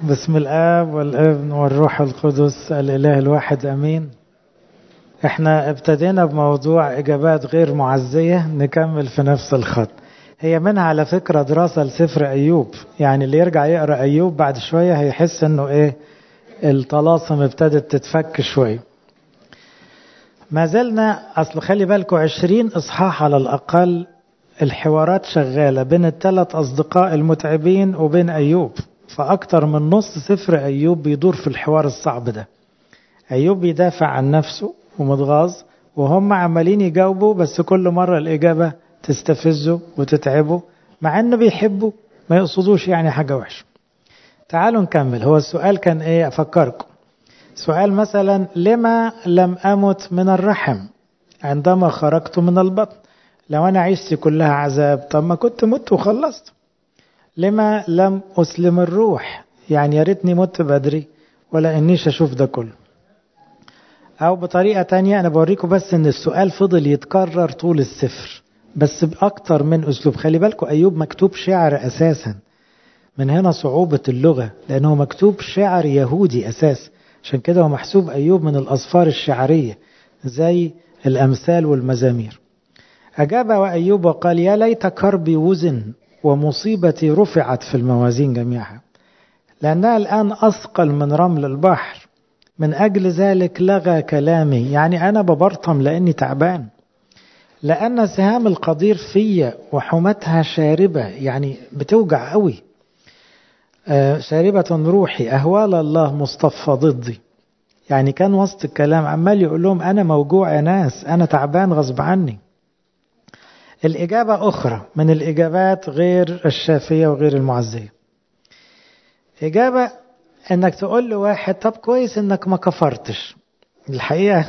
بسم الآب والابن والروح القدس الإله الواحد أمين احنا ابتدينا بموضوع إجابات غير معزية نكمل في نفس الخط هي منها على فكرة دراسة لسفر أيوب يعني اللي يرجع يقرأ أيوب بعد شوية هيحس انه ايه الطلاسم ابتدت تتفك شوية ما زلنا أصل خلي بالكم عشرين إصحاح على الأقل الحوارات شغالة بين الثلاث أصدقاء المتعبين وبين أيوب فأكتر من نص سفر أيوب بيدور في الحوار الصعب ده أيوب بيدافع عن نفسه ومتغاظ وهم عمالين يجاوبوا بس كل مرة الإجابة تستفزه وتتعبه مع إنه بيحبوا ما يقصدوش يعني حاجة وحشة تعالوا نكمل هو السؤال كان إيه أفكركم سؤال مثلا لما لم أمت من الرحم عندما خرجت من البطن لو أنا عشت كلها عذاب طب ما كنت مت وخلصت لما لم أسلم الروح يعني يا ريتني مت بدري ولا إنيش أشوف ده كله أو بطريقة تانية أنا بوريكم بس إن السؤال فضل يتكرر طول السفر بس بأكتر من أسلوب خلي بالكم أيوب مكتوب شعر أساسا من هنا صعوبة اللغة لأنه مكتوب شعر يهودي أساس عشان كده هو محسوب أيوب من الأصفار الشعرية زي الأمثال والمزامير أجاب وأيوب وقال يا ليت كربي وزن ومصيبتي رفعت في الموازين جميعها لأنها الآن أثقل من رمل البحر من أجل ذلك لغى كلامي يعني أنا ببرطم لأني تعبان لأن سهام القدير فيا وحمتها شاربة يعني بتوجع قوي آه شاربة روحي أهوال الله مصطفى ضدي يعني كان وسط الكلام عمال يقول لهم أنا موجوع يا ناس أنا تعبان غصب عني الإجابة أخرى من الإجابات غير الشافية وغير المعزية إجابة إنك تقول لواحد طب كويس إنك ما كفرتش الحقيقة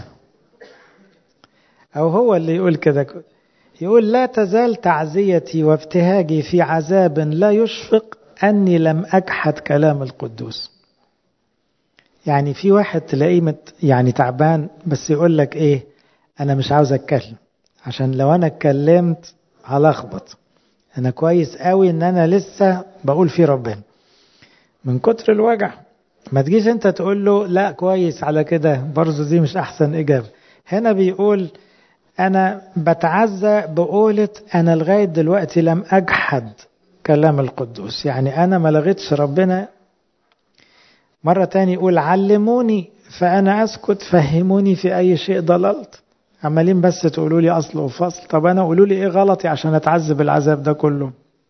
أو هو اللي يقول كده يقول لا تزال تعزيتي وابتهاجي في عذاب لا يشفق أني لم أجحد كلام القدوس يعني في واحد تلاقيه يعني تعبان بس يقول لك إيه أنا مش عاوز أتكلم عشان لو انا اتكلمت هلخبط انا كويس قوي ان انا لسه بقول في ربنا من كتر الوجع ما تجيش انت تقول له لا كويس على كده برضه دي مش احسن اجابه هنا بيقول انا بتعزى بقولة انا لغايه دلوقتي لم اجحد كلام القدوس يعني انا ما لغيتش ربنا مرة تاني يقول علموني فأنا أسكت فهموني في أي شيء ضللت عمالين بس تقولوا لي اصل وفصل طب انا قولوا لي ايه غلطي عشان اتعذب العذاب ده كله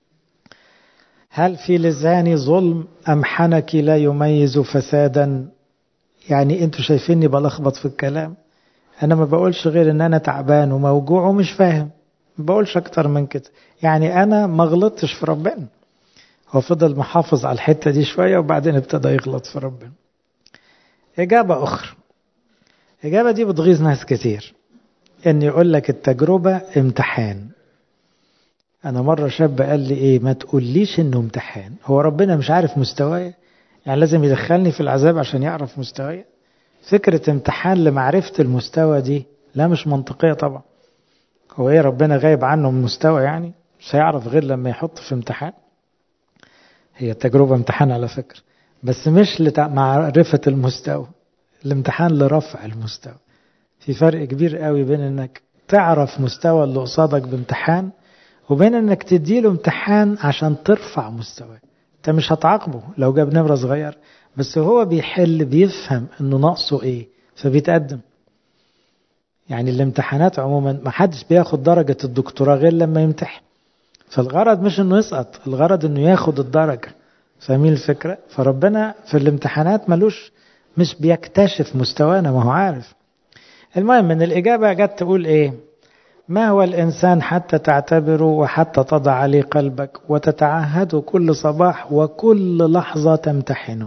هل في لساني ظلم ام حنكي لا يميز فسادا يعني انتوا شايفيني بلخبط في الكلام انا ما بقولش غير ان انا تعبان وموجوع ومش فاهم ما بقولش اكتر من كده يعني انا ما غلطتش في ربنا هو فضل محافظ على الحته دي شويه وبعدين ابتدى يغلط في ربنا اجابه اخرى الاجابه دي بتغيظ ناس كتير ان يقول لك التجربة امتحان انا مرة شاب قال لي ايه ما تقوليش انه امتحان هو ربنا مش عارف مستواي يعني لازم يدخلني في العذاب عشان يعرف مستواي فكرة امتحان لمعرفة المستوى دي لا مش منطقية طبعا هو ايه ربنا غايب عنه من مستوى يعني مش هيعرف غير لما يحط في امتحان هي التجربة امتحان على فكرة بس مش لمعرفة المستوى الامتحان لرفع المستوى في فرق كبير قوي بين انك تعرف مستوى اللي قصادك بامتحان وبين انك تديله امتحان عشان ترفع مستواه انت مش هتعاقبه لو جاب نمرة صغير بس هو بيحل بيفهم انه ناقصه ايه فبيتقدم يعني الامتحانات عموما ما حدش بياخد درجة الدكتوراه غير لما يمتحن فالغرض مش انه يسقط الغرض انه ياخد الدرجة فاهمين الفكرة فربنا في الامتحانات ملوش مش بيكتشف مستوانا ما هو عارف المهم ان الإجابة جت تقول إيه ما هو الإنسان حتى تعتبره وحتى تضع عليه قلبك وتتعهده كل صباح وكل لحظة تمتحنه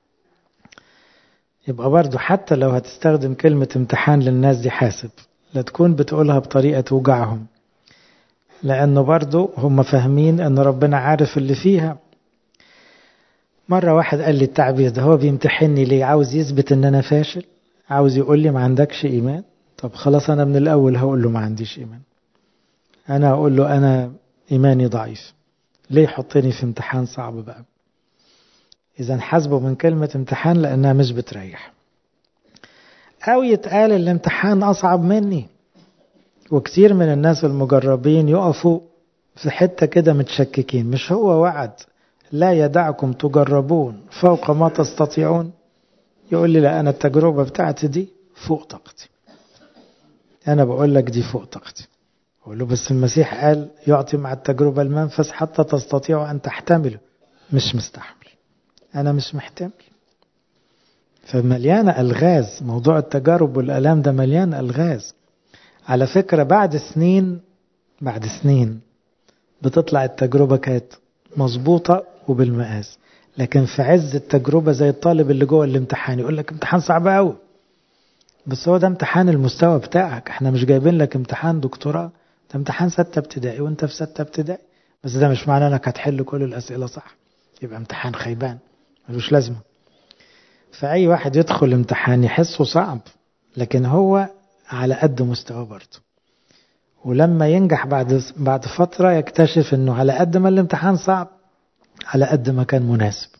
يبقى برضو حتى لو هتستخدم كلمة امتحان للناس دي حاسب لا تكون بتقولها بطريقة توجعهم لأنه برضو هم فاهمين أن ربنا عارف اللي فيها مرة واحد قال لي التعبير ده هو بيمتحني ليه عاوز يثبت أن أنا فاشل عاوز يقول لي ما عندكش إيمان طب خلاص أنا من الأول هقول له ما عنديش إيمان أنا هقول له أنا إيماني ضعيف ليه يحطني في امتحان صعب بقى إذا حاسبه من كلمة امتحان لأنها مش بتريح أو يتقال الامتحان أصعب مني وكثير من الناس المجربين يقفوا في حتة كده متشككين مش هو وعد لا يدعكم تجربون فوق ما تستطيعون يقول لي لا أنا التجربة بتاعتي دي فوق طاقتي أنا بقول لك دي فوق طاقتي أقول له بس المسيح قال يعطي مع التجربة المنفس حتى تستطيعوا أن تحتملوا مش مستحمل أنا مش محتمل فمليانة ألغاز موضوع التجارب والألام ده مليان ألغاز على فكرة بعد سنين بعد سنين بتطلع التجربة كانت مظبوطة وبالمقاس لكن في عز التجربة زي الطالب اللي جوه الامتحان يقول لك امتحان صعب قوي بس هو ده امتحان المستوى بتاعك احنا مش جايبين لك امتحان دكتوراه ده امتحان ستة ابتدائي وانت في ستة ابتدائي بس ده مش معناه انك هتحل كل الاسئلة صح يبقى امتحان خيبان ملوش لازمة فأي واحد يدخل امتحان يحسه صعب لكن هو على قد مستواه برضه ولما ينجح بعد بعد فترة يكتشف انه على قد ما الامتحان صعب على قد ما كان مناسب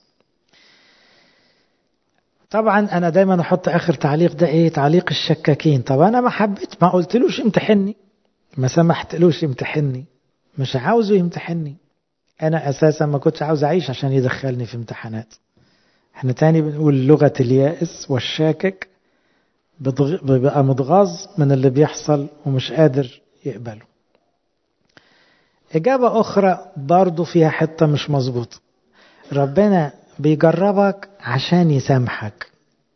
طبعا انا دايما احط اخر تعليق ده ايه تعليق الشكاكين طب انا ما حبيت ما قلتلوش امتحني ما سمحتلوش يمتحني مش عاوزه يمتحني انا اساسا ما كنتش عاوز اعيش عشان يدخلني في امتحانات احنا تاني بنقول لغة اليائس والشاكك بيبقى متغاظ من اللي بيحصل ومش قادر يقبله إجابة أخرى برضو فيها حتة مش مظبوط ربنا بيجربك عشان يسامحك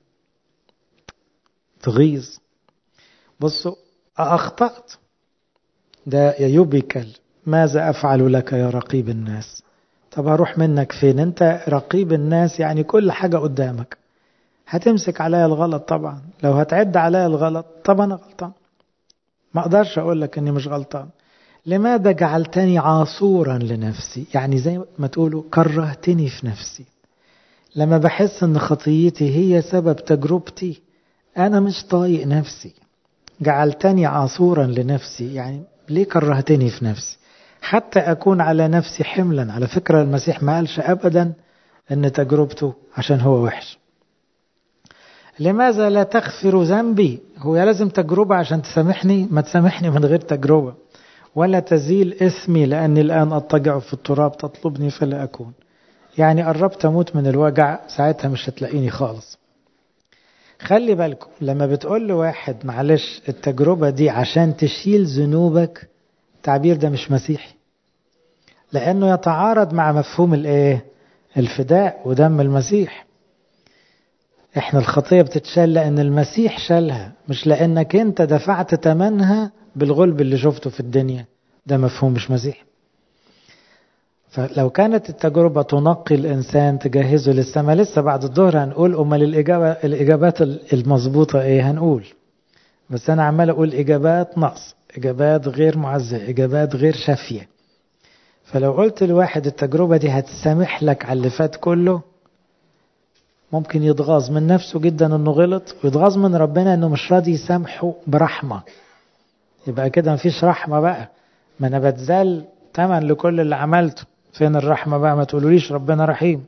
تغيظ بصوا أخطأت ده يا بيكلم ماذا أفعل لك يا رقيب الناس طب هروح منك فين انت رقيب الناس يعني كل حاجة قدامك هتمسك عليا الغلط طبعا لو هتعد عليا الغلط طب انا غلطان ما اقدرش اقول لك اني مش غلطان لماذا جعلتني عاصورا لنفسي يعني زي ما تقولوا كرهتني في نفسي لما بحس ان خطيتي هي سبب تجربتي انا مش طايق نفسي جعلتني عاصورا لنفسي يعني ليه كرهتني في نفسي حتى أكون على نفسي حملا على فكرة المسيح ما قالش أبدا أن تجربته عشان هو وحش لماذا لا تغفر ذنبي هو لازم تجربة عشان تسامحني ما تسامحني من غير تجربة ولا تزيل اسمي لأني الآن أضطجع في التراب تطلبني فلا أكون يعني قربت أموت من الوجع ساعتها مش هتلاقيني خالص خلي بالكم لما بتقول لواحد معلش التجربة دي عشان تشيل ذنوبك التعبير ده مش مسيحي لأنه يتعارض مع مفهوم الايه الفداء ودم المسيح احنا الخطية بتتشال لأن المسيح شالها مش لأنك انت دفعت تمنها بالغلب اللي شفته في الدنيا ده مفهوم مش مسيحي فلو كانت التجربة تنقي الإنسان تجهزه للسماء لسه بعد الظهر هنقول أمال الإجابة الإجابات المظبوطة إيه هنقول بس أنا عمال أقول إجابات نقص إجابات غير معزة إجابات غير شافية فلو قلت لواحد التجربة دي هتسامح لك على اللي فات كله ممكن يتغاظ من نفسه جدا انه غلط ويتغاظ من ربنا انه مش راضي يسامحه برحمة يبقى كده مفيش رحمة بقى ما انا بتزال تمن لكل اللي عملته فين الرحمة بقى ما تقولوليش ربنا رحيم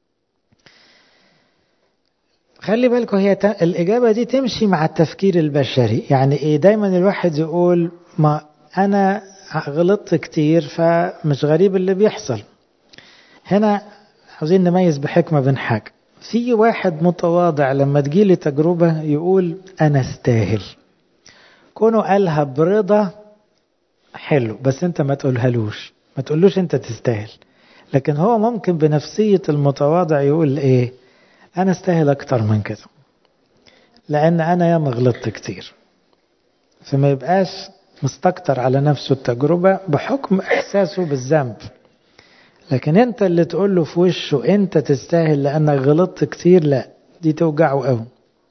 خلي بالكم هي الإجابة دي تمشي مع التفكير البشري يعني إيه دايما الواحد يقول ما أنا غلطت كتير فمش غريب اللي بيحصل هنا عاوزين نميز بحكمة بين حاجة في واحد متواضع لما تجيلي تجربة يقول أنا استاهل كونه قالها برضا حلو بس انت ما تقولهالوش ما تقولوش انت تستاهل لكن هو ممكن بنفسية المتواضع يقول ايه انا استاهل اكتر من كده لان انا ياما غلطت كتير فما يبقاش مستكتر على نفسه التجربة بحكم احساسه بالذنب لكن انت اللي تقول له في وشه انت تستاهل لانك غلطت كتير لا دي توجعه قوي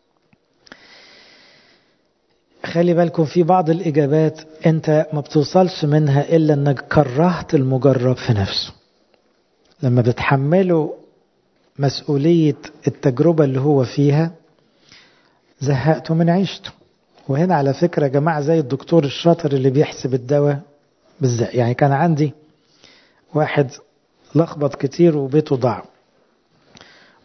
خلي بالكم في بعض الإجابات أنت ما بتوصلش منها إلا أنك كرهت المجرب في نفسه لما بتحمله مسؤولية التجربة اللي هو فيها زهقته من عيشته وهنا على فكرة يا جماعة زي الدكتور الشاطر اللي بيحسب الدواء بالذات يعني كان عندي واحد لخبط كتير وبيته ضاع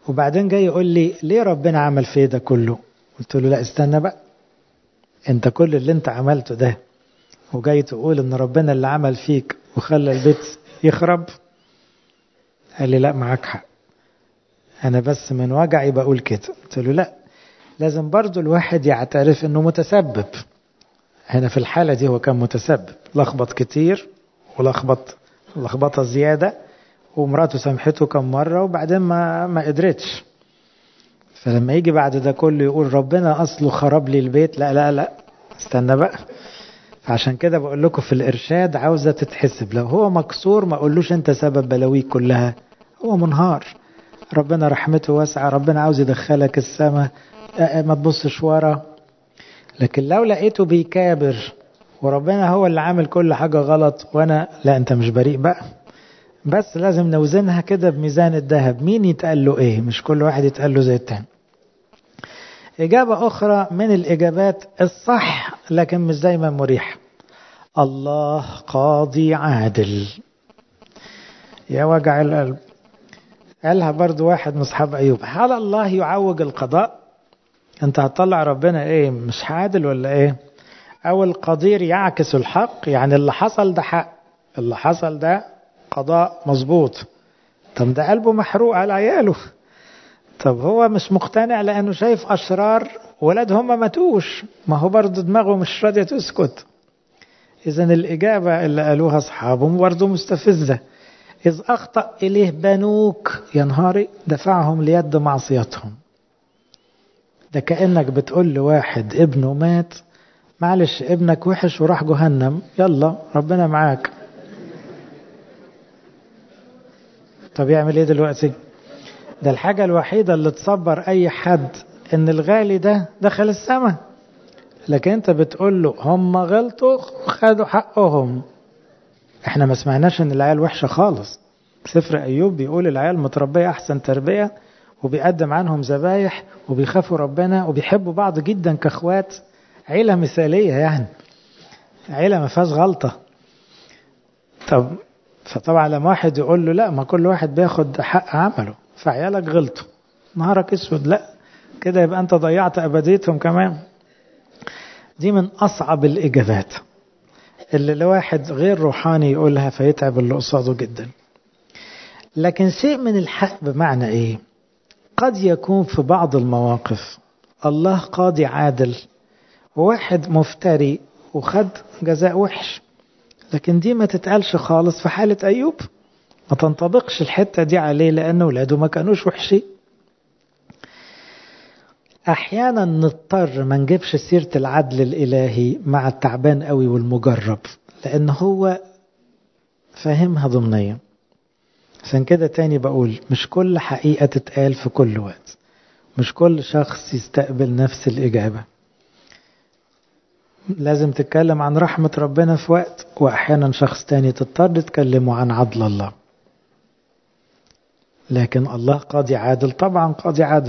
وبعدين جاي يقول لي ليه ربنا عمل في ده كله قلت له لا استنى بقى انت كل اللي انت عملته ده وجاي تقول ان ربنا اللي عمل فيك وخلى البيت يخرب قال لي لا معاك حق انا بس من وجعي بقول كده قلت له لا لازم برضو الواحد يعترف انه متسبب هنا في الحالة دي هو كان متسبب لخبط كتير ولخبط لخبطة زيادة ومراته سامحته كم مرة وبعدين ما ما قدرتش فلما يجي بعد ده كله يقول ربنا أصله خرب لي البيت لا لا لا استنى بقى عشان كده بقول لكم في الإرشاد عاوزة تتحسب لو هو مكسور ما أقولوش أنت سبب بلاويك كلها هو منهار ربنا رحمته واسعة ربنا عاوز يدخلك السماء ما تبصش ورا لكن لو لقيته بيكابر وربنا هو اللي عامل كل حاجة غلط وأنا لا أنت مش بريء بقى بس لازم نوزنها كده بميزان الذهب مين يتقال له ايه مش كل واحد يتقال له زي التاني إجابة أخرى من الإجابات الصح لكن مش دايما مريح الله قاضي عادل يا وجع القلب قالها برضو واحد من أصحاب أيوب هل الله يعوج القضاء أنت هتطلع ربنا إيه مش عادل ولا إيه أو القدير يعكس الحق يعني اللي حصل ده حق اللي حصل ده قضاء مظبوط طب ده قلبه محروق على عياله طب هو مش مقتنع لأنه شايف أشرار ولادهم ما ماتوش ما هو برضه دماغه مش راضية تسكت إذا الإجابة اللي قالوها أصحابه برضه مستفزة إذ أخطأ إليه بنوك يا نهاري دفعهم ليد معصيتهم ده كأنك بتقول لواحد ابنه مات معلش ابنك وحش وراح جهنم يلا ربنا معاك طب يعمل ايه دلوقتي ده الحاجة الوحيدة اللي تصبر اي حد ان الغالي ده دخل السماء لكن انت بتقول له هم غلطوا خدوا حقهم احنا ما سمعناش ان العيال وحشة خالص سفر ايوب بيقول العيال متربية احسن تربية وبيقدم عنهم ذبايح وبيخافوا ربنا وبيحبوا بعض جدا كاخوات عيلة مثالية يعني عيلة ما فيهاش غلطة طب فطبعا لما واحد يقول له لا ما كل واحد بياخد حق عمله فعيالك غلطوا نهارك اسود لا كده يبقى انت ضيعت ابديتهم كمان دي من اصعب الاجابات اللي الواحد غير روحاني يقولها فيتعب اللي قصاده جدا لكن شيء من الحق بمعنى ايه قد يكون في بعض المواقف الله قاضي عادل وواحد مفتري وخد جزاء وحش لكن دي ما تتقالش خالص في حالة أيوب ما تنطبقش الحتة دي عليه لأن ولاده ما كانوش وحشين أحيانا نضطر ما نجيبش سيرة العدل الإلهي مع التعبان قوي والمجرب لأن هو فاهمها ضمنيا عشان كده تاني بقول مش كل حقيقة تتقال في كل وقت مش كل شخص يستقبل نفس الإجابة لازم تتكلم عن رحمة ربنا في وقت وأحيانا شخص تاني تضطر تكلمه عن عدل الله لكن الله قاضي عادل طبعا قاضي عادل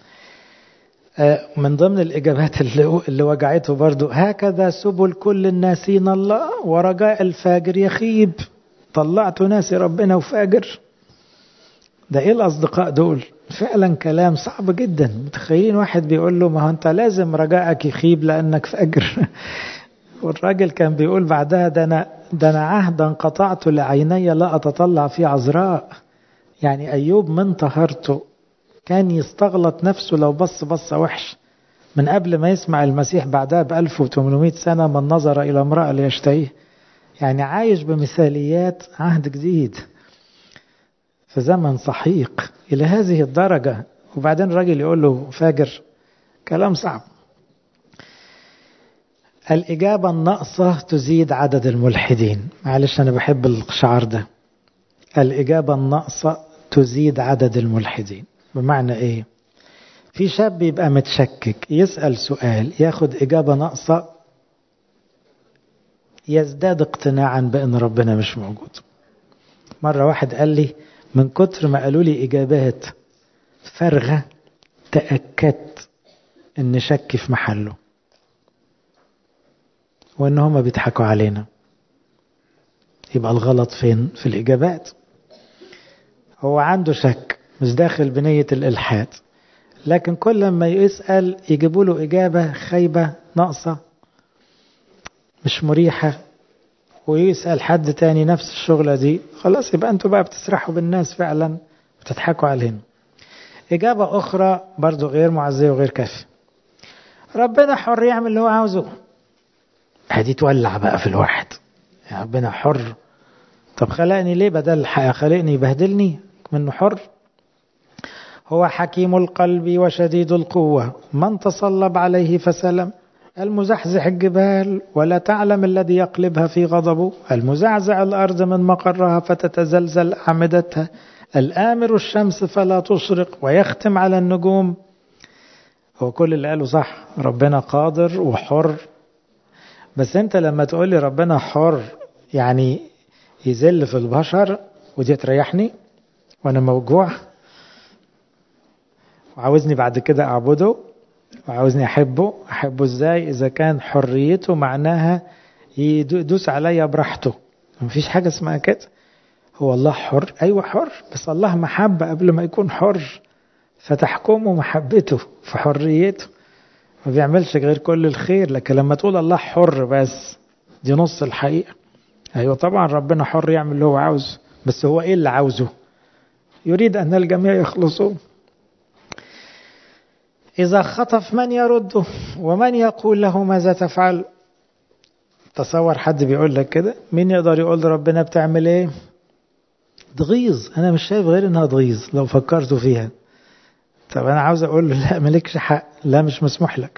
من ضمن الإجابات اللي, اللي وجعته برضو هكذا سبل كل الناسين الله ورجاء الفاجر يخيب طلعت ناسي ربنا وفاجر ده ايه الأصدقاء دول فعلا كلام صعب جدا متخيلين واحد بيقول له ما هو انت لازم رجائك يخيب لانك فاجر والراجل كان بيقول بعدها ده انا ده انا عهدا قطعت لعيني لا اتطلع في عذراء يعني ايوب من طهرته كان يستغلط نفسه لو بص بصه وحش من قبل ما يسمع المسيح بعدها ب 1800 سنه من نظر الى امراه ليشتهيه يعني عايش بمثاليات عهد جديد في زمن سحيق إلى هذه الدرجة وبعدين الراجل يقول له فاجر كلام صعب الإجابة الناقصة تزيد عدد الملحدين معلش أنا بحب الشعار ده الإجابة الناقصة تزيد عدد الملحدين بمعنى إيه في شاب يبقى متشكك يسأل سؤال ياخد إجابة ناقصة يزداد اقتناعا بأن ربنا مش موجود مرة واحد قال لي من كتر ما قالوا لي إجابات فارغة تأكدت إن شك في محله وإن هما بيضحكوا علينا يبقى الغلط فين في الإجابات هو عنده شك مش داخل بنية الإلحاد لكن كل ما يسأل يجيبوا له إجابة خايبة ناقصة مش مريحة ويسأل حد تاني نفس الشغلة دي خلاص يبقى أنتوا بقى بتسرحوا بالناس فعلا وتضحكوا عليهم إجابة أخرى برضو غير معزية وغير كافية ربنا حر يعمل اللي هو عاوزه هدي تولع بقى في الواحد يا ربنا حر طب خلقني ليه بدل الحياة خلقني يبهدلني منه حر هو حكيم القلب وشديد القوة من تصلب عليه فسلم المزحزح الجبال ولا تعلم الذي يقلبها في غضبه المزعزع الأرض من مقرها فتتزلزل أعمدتها الآمر الشمس فلا تشرق ويختم على النجوم هو كل اللي قاله صح ربنا قادر وحر بس انت لما تقول لي ربنا حر يعني يذل في البشر ودي تريحني وانا موجوع وعاوزني بعد كده اعبده وعاوزني احبه احبه ازاي اذا كان حريته معناها يدوس عليا براحته مفيش حاجه اسمها كده هو الله حر ايوه حر بس الله محبه قبل ما يكون حر فتحكمه محبته في حريته ما بيعملش غير كل الخير لكن لما تقول الله حر بس دي نص الحقيقه ايوه طبعا ربنا حر يعمل اللي هو عاوزه بس هو ايه اللي عاوزه يريد ان الجميع يخلصون إذا خطف من يرده ومن يقول له ماذا تفعل تصور حد بيقول لك كده مين يقدر يقول ربنا بتعمل ايه تغيظ انا مش شايف غير انها تغيظ لو فكرتوا فيها طب انا عاوز اقول له لا مالكش حق لا مش مسموح لك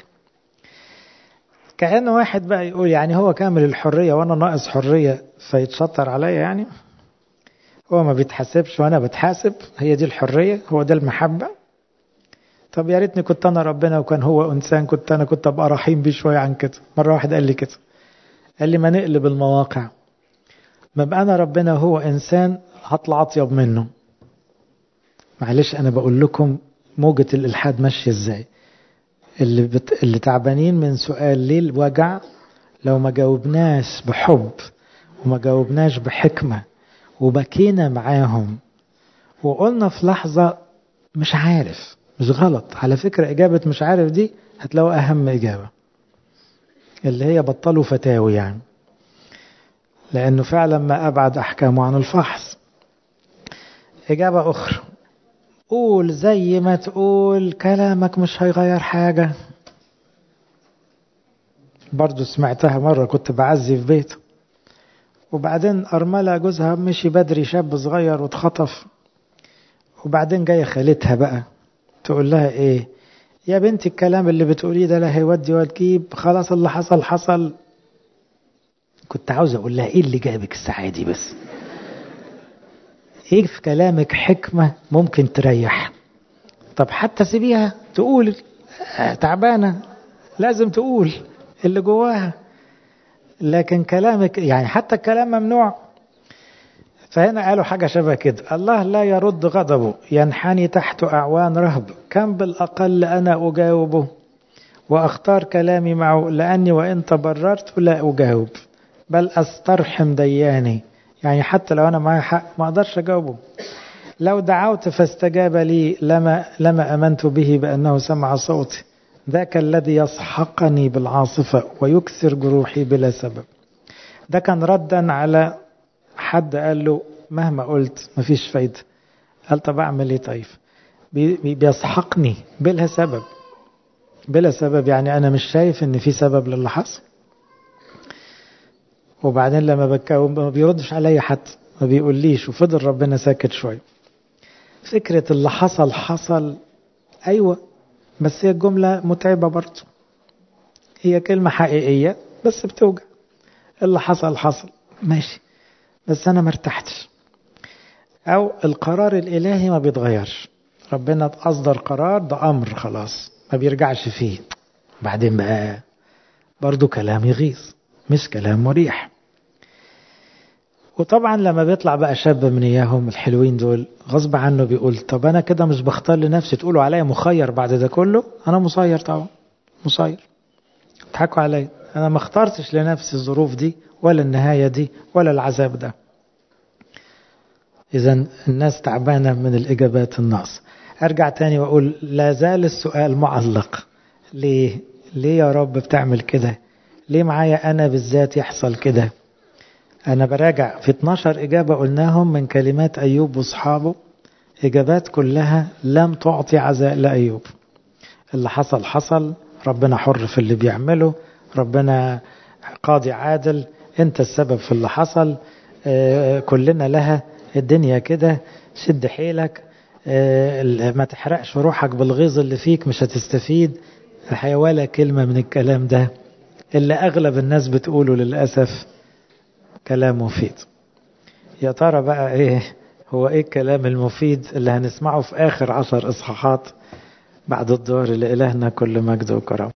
كأن واحد بقى يقول يعني هو كامل الحرية وانا ناقص حرية فيتشطر عليا يعني هو ما بيتحاسبش وانا بتحاسب هي دي الحرية هو ده المحبة طب يا ريتني كنت انا ربنا وكان هو انسان كنت انا كنت ابقى رحيم بيه شويه عن كده مره واحد قال لي كده قال لي ما نقلب المواقع ما بقى انا ربنا هو انسان هطلع اطيب منه معلش انا بقول لكم موجة الالحاد ماشيه ازاي اللي بت... اللي تعبانين من سؤال ليه الوجع لو ما جاوبناش بحب وما جاوبناش بحكمه وبكينا معاهم وقلنا في لحظه مش عارف مش غلط على فكرة إجابة مش عارف دي هتلاقوا أهم إجابة اللي هي بطلوا فتاوي يعني لأنه فعلا ما أبعد أحكامه عن الفحص إجابة أخرى قول زي ما تقول كلامك مش هيغير حاجة برضو سمعتها مرة كنت بعزي في بيت وبعدين أرملة جوزها مشي بدري شاب صغير واتخطف وبعدين جاية خالتها بقى تقول لها ايه يا بنتي الكلام اللي بتقوليه ده لا هيودي ولا تجيب خلاص اللي حصل حصل كنت عاوز اقول لها ايه اللي جابك الساعه دي بس ايه في كلامك حكمه ممكن تريح طب حتى سيبيها تقول تعبانه لازم تقول اللي جواها لكن كلامك يعني حتى الكلام ممنوع فهنا قالوا حاجة شبه كده الله لا يرد غضبه ينحني تحت أعوان رهب كم بالأقل أنا أجاوبه وأختار كلامي معه لأني وإن تبررت لا أجاوب بل أسترحم دياني يعني حتى لو أنا معي حق ما أقدرش أجاوبه لو دعوت فاستجاب لي لما لما امنت به بانه سمع صوتي ذاك الذي يسحقني بالعاصفه ويكسر جروحي بلا سبب ده كان ردا على حد قال له مهما قلت مفيش فايده قال طب اعمل ايه طيب بي بيسحقني بلا سبب بلا سبب يعني انا مش شايف ان في سبب للي حصل وبعدين لما بتكلم ما بيردش عليا حتى ما بيقوليش وفضل ربنا ساكت شويه فكرة اللي حصل حصل أيوة بس هي الجملة متعبة برضه هي كلمة حقيقية بس بتوجع اللي حصل حصل ماشي بس أنا مرتحتش أو القرار الإلهي ما بيتغيرش ربنا أصدر قرار ده أمر خلاص ما بيرجعش فيه بعدين بقى برضه كلام يغيظ مش كلام مريح وطبعا لما بيطلع بقى شاب من اياهم الحلوين دول غصب عنه بيقول طب انا كده مش بختار لنفسي تقولوا عليا مخير بعد ده كله انا مسير طبعا مسير اضحكوا عليا انا ما اخترتش لنفسي الظروف دي ولا النهاية دي ولا العذاب ده إذا الناس تعبانة من الإجابات الناقصة أرجع تاني وأقول لا زال السؤال معلق ليه ليه يا رب بتعمل كده ليه معايا أنا بالذات يحصل كده أنا براجع في 12 إجابة قلناهم من كلمات أيوب وأصحابه إجابات كلها لم تعطي عزاء لأيوب اللي حصل حصل ربنا حر في اللي بيعمله ربنا قاضي عادل انت السبب في اللي حصل اه كلنا لها الدنيا كده شد حيلك اه ما تحرقش روحك بالغيظ اللي فيك مش هتستفيد الحقيقة ولا كلمة من الكلام ده اللي أغلب الناس بتقوله للأسف كلام مفيد يا ترى بقى إيه هو إيه الكلام المفيد اللي هنسمعه في آخر عشر إصحاحات بعد الظهر لإلهنا كل مجد وكرم